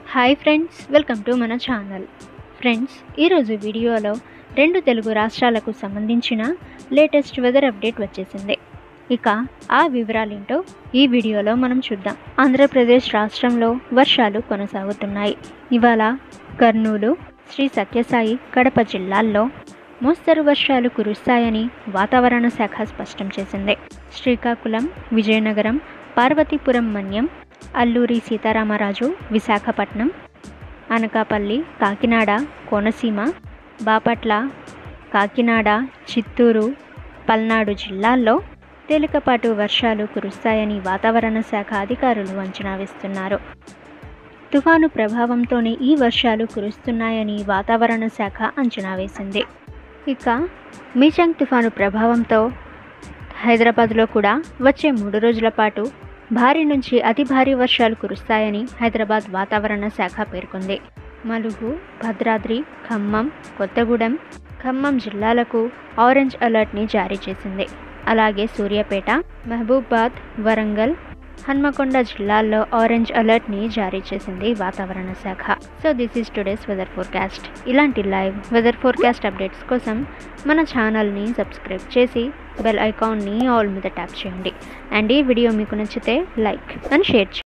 hi friends welcome to మన channel friends ఈరోజు వీడియోలో రెండు తెలుగు రాష్ట్రాలకు సంబంధించిన లేటెస్ట్ వెదర్ అప్డేట్ వచ్చేసింది ఇక ఆ వివరాలేంటో ఈ వీడియోలో మనం చూద్దాం ఆంధ్రప్రదేశ్ రాష్ట్రంలో వర్షాలు కొనసాగుతున్నాయి ఇవాళ కర్నూలు శ్రీ సత్యసాయి కడప జిల్లాల్లో మోస్తరు వర్షాలు కురుస్తాయని వాతావరణ శాఖ స్పష్టం చేసింది శ్రీకాకుళం విజయనగరం పార్వతీపురం మన్యం అల్లూరి సీతారామరాజు విశాఖపట్నం అనకాపల్లి కాకినాడ కోనసీమ బాపట్ల కాకినాడ చిత్తూరు పల్నాడు జిల్లాల్లో తేలికపాటు వర్షాలు కురుస్తాయని వాతావరణ శాఖ అధికారులు అంచనా వేస్తున్నారు తుఫాను ప్రభావంతోనే ఈ వర్షాలు కురుస్తున్నాయని వాతావరణ శాఖ అంచనా వేసింది ఇక మీచంగ్ తుఫాను ప్రభావంతో హైదరాబాద్లో కూడా వచ్చే మూడు రోజుల పాటు భారీ నుంచి అతి భారీ వర్షాలు కురుస్తాయని హైదరాబాద్ వాతావరణ శాఖ పేర్కొంది మలుగు భద్రాద్రి ఖమ్మం కొత్తగూడెం ఖమ్మం జిల్లాలకు ఆరెంజ్ అలర్ట్ని జారీ చేసింది అలాగే సూర్యాపేట మహబూబాద్ వరంగల్ హన్మకొండ జిల్లాల్లో ఆరెంజ్ అలర్ట్ని జారీ చేసింది వాతావరణ శాఖ so this is today's weather forecast ఇలాంటి లైవ్ వెదర్ ఫోర్కాస్ట్ అప్డేట్స్ కోసం మన ఛానల్ని సబ్స్క్రైబ్ చేసి బెల్ ఐకాన్ని ఆల్ మీద ట్యాప్ చేయండి అండ్ ఈ వీడియో మీకు నచ్చితే లైక్ అండ్ షేర్ చేయండి